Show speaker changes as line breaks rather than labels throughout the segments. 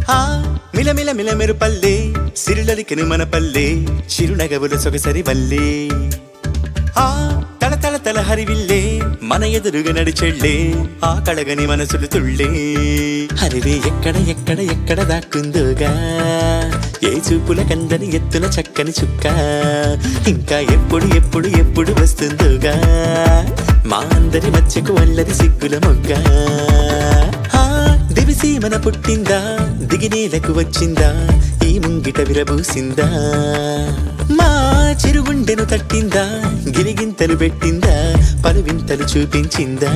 ఆ మిలమిల మిలమెరు పల్లె సిరులలికెను మన పల్లె చిరునగవుల సొగసరి వల్లే ఆ తల తల తల హరివిల్లే మన ఎదురుగా నడిచెళ్ళే ఆ కళగని మనసులు తుళ్ళే హరివే ఎక్కడ ఎక్కడ ఎక్కడ దాక్కుందోగా ఏ చూపుల కందని ఎత్తుల చక్కని చుక్క ఇంకా ఎప్పుడు ఎప్పుడు ఎప్పుడు వస్తుందోగా మా అందరి మధ్యకు వల్లది సిగ్గుల మొగ్గ ఆ దివిసి మన పుట్టిందా దిగినేలకు వచ్చిందా ఈ ముంగిట విరబూసిందా మా చిరుగుండెను తట్టిందా గిలిగింతలు పెట్టిందా పలువింతలు చూపించిందా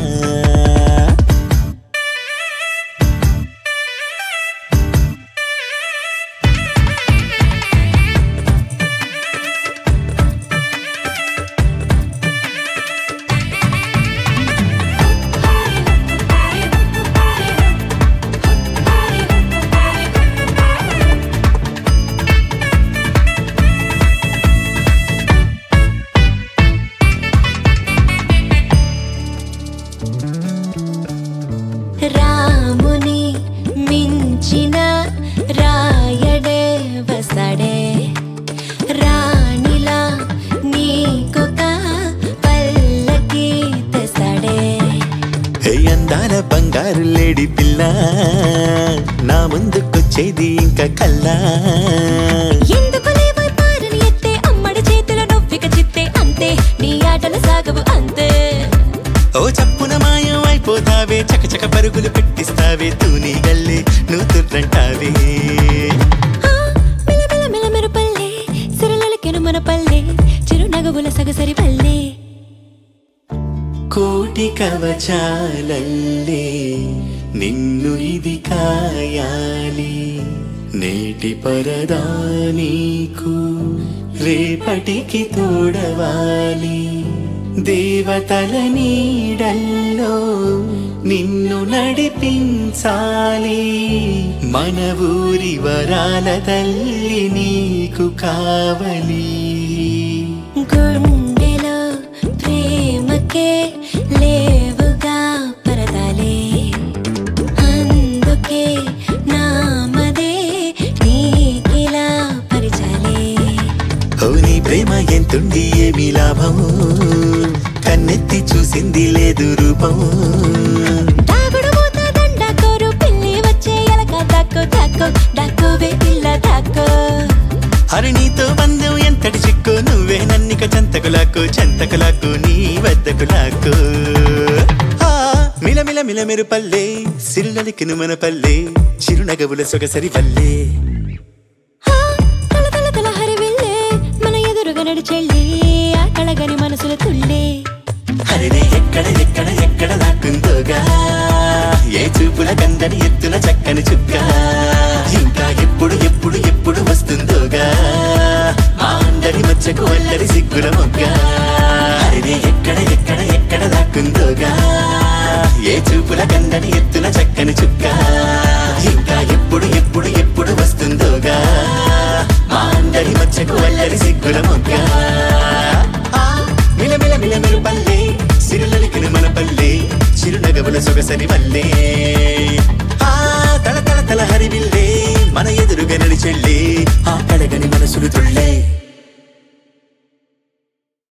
రాముని మించిన రాయడే వస్తాడే రాణిలా నీకొక పల్లకి తెస్తాడే
హే అందాల బంగారు లేడి పిల్ల నా ముందుకొచ్చేది ఇంకా కల్లా
ఎందుకు లేవో పారని ఎత్తే అమ్మడి చేతిలో నొప్పిక చిత్తే అంతే నీ ఆటలు సాగవు అంతే
ఓ చప్పున మాయం అయిపోతావే చకచక పరుగులు పెట్టిస్తావే తూని గల్లే నువ్వు తుర్రంటావే
ఆ, మిలమిల మిలమెరు పల్లె సిరలకెను మన పల్లె చిరునగవుల సగసరి పల్లె
కోటి కవచాలల్లే నిన్ను ఇది కాయాలి నేటి పరదా నీకు రేపటికి తోడవాలి దేవతల నీడల్లో నిన్ను నడిపించాలి మన ఊరి వరాల తల్లి నీకు కావలి
గుండెలో ప్రేమకే లేవుగా పరదాలే అందుకే నామదే నీకిలా పరిచాలే
ఓ నీ ప్రేమ ఎంతుండి ఏమి లాభం కన్నెత్తి చూసింది లేదు రూపం
దాగుడు మూత దండ కోరు పిల్లి వచ్చే ఎలక దాక్కో దాక్కో దాక్కోవే పిల్ల దాక్కో
హరిణితో బంధం ఎంతటి చిక్కు నువ్వే నన్నిక చంతకులాకు చంతకులాకు నీ వద్దకు లాకు ఆ, మిలమిల మిలమెరు పల్లె సిరులలికిను మన పల్లె చిరునగవుల సొగసరి వల్లే
ఆ, తల తల తల హరివిల్లే మన ఎదురుగా నడిచెళ్ళి ఆ కళగని మనసుల తుళ్ళే
హరిదే ఎక్కడ ఎక్కడ ఎక్కడ దాక్కుందోగా ఏ చూపుల కందని ఎత్తున చక్కని చుక్క ఇంకా ఎప్పుడు ఎప్పుడు ఎప్పుడు వస్తుందోగా మా అందరి మధ్యకు అల్లరి సిగ్గుల మొగ్గ హరిదే ఎక్కడ ఎక్కడ ఎక్కడ దాక్కుందోగా ఏ చూపుల కందని ఎత్తున చక్కని చుక్క ఇంకా ఎప్పుడు ఎప్పుడు ఎప్పుడు వస్తుందోగా మా అందరి మధ్యకు అల్లరి సిగ్గుల మొగ్గ ఆ, మిలమిల మిలమెరు పల్లె సిరులలికిన మన పల్లె చిరునగవుల సొగసరి వల్లే ఆ తల తల తల హరివిల్లే మన ఎదురుగా నడిచెళ్ళే ఆ కడగని మనసులు తుళ్ళే